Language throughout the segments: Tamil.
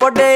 பொடே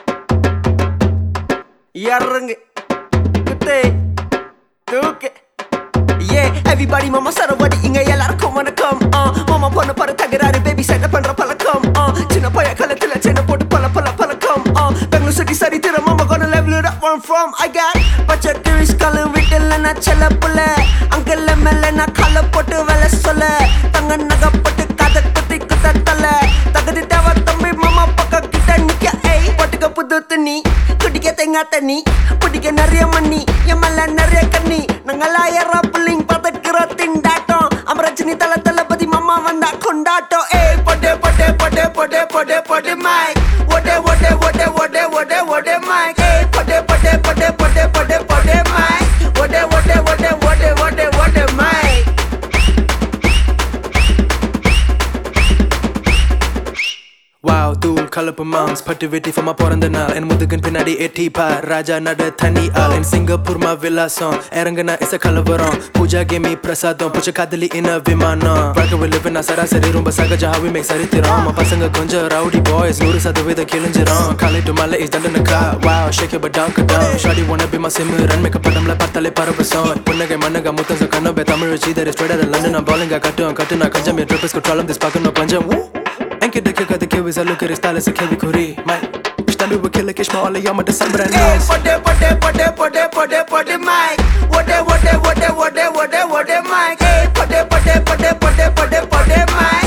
இறங்கு குத்தே தூக்கு ஏ எவ்ரிபடி மாமா சரவடி இங்க எல்லாருக்கும் வணக்கம் ஆ மாமா பொண்ணு பாரு தகராறு பேபி சட்டை பண்ற பழக்கம் ஆ சின்ன பைய கலத்துல சின்ன போட்டு பல பல பழக்கம் ஆ பெங்களூர் சிட்டி சரி திற மாமா gonna level it up one from I got பச்சை டூரிஸ் காலம் வீட்டில் நான் செல்ல புள்ள அங்கல்ல மேல நான் கால போட்டு வேலை சொல்ல தங்க நகை போட்டு கதை குத்தி குத்த தலை தகுதி தேவை தம்பி மாமா பக்கம் கிட்ட நிக்க ஏய் போட்டுக்க புது துணி குடிக்க தேங்காய் தண்ணி பிடிக்க நிறைய மண்ணி என் மேல நிறைய கண்ணி நாங்களாம் ஏறா புள்ளிங் பதக்கிற திண்டாட்டம் அமரஜினி தல தளபதி மாமா வந்தா கொண்டாட்டம் ஏய் பொட்டே பொட்டே பொட்டே பொட்டே பொட்டே பொட்டே மைக் ஒடே ஒடே ஒடே ஒடே ஒடே ஒடே மைக் ஏய் பொட்டே பொட்டே பொட்டே பொட்டே பொட்டே பொட்டே மைக் ஒடே ஒடே ஒடே ஒடே ஒடே ஒடே மைக் வாவ் தூள் கலப்பு மாம்ஸ் பட்டு வெட்டி ஃபார்மா பிறந்த நாள் என் முதுகின் பின்னாடி எட்டி பார் ராஜா நட தனி ஆள் என் சிங்கப்பூர் மா விலாசம் இறங்குனா இச கலவரம் பூஜா கேமி பிரசாதம் புச்ச காதலி இன விமானம் வாழ்க்கை வெளிவு நான் சராசரி ரொம்ப சகஜ ஹாவி மேக் சரித்திரம் நம்ம பசங்க கொஞ்சம் ரவுடி பாய்ஸ் நூறு சதவீதம் கிழிஞ்சிரும் காலை டு மலை இஸ் தண்டனுக்கா wow shake you but down down ஷாடி ஒன்ன பி மா சிம்மு ரன் மேக்கப் படம்ல பார்த்தாலே பரவசம் புன்னகை மன்னக முத்தம் கண்ணபே தமிழ் வச்சு இதர் ஸ்ட்ரெட் அத லண்டன் நான் பாலிங்க கட்டும் கட்டு நான் கஞ்சம் என் ட்ரிப்பஸ் குற்றாலம் திஸ் பார்க்கணும் பஞ்சம் Anche da che cade che visa look at style se che vi corri mai Stando with killer kish ma alle jag mate sambra ஏய் nice பொட்டே பொட்டே பொட்டே பொட்டே பொட்டே பொட்டே மைக் ஒடே ஒடே ஒடே ஒடே ஒடே ஒடே மைக் ஏய் பொட்டே பொட்டே பொட்டே பொட்டே பொட்டே பொட்டே மைக்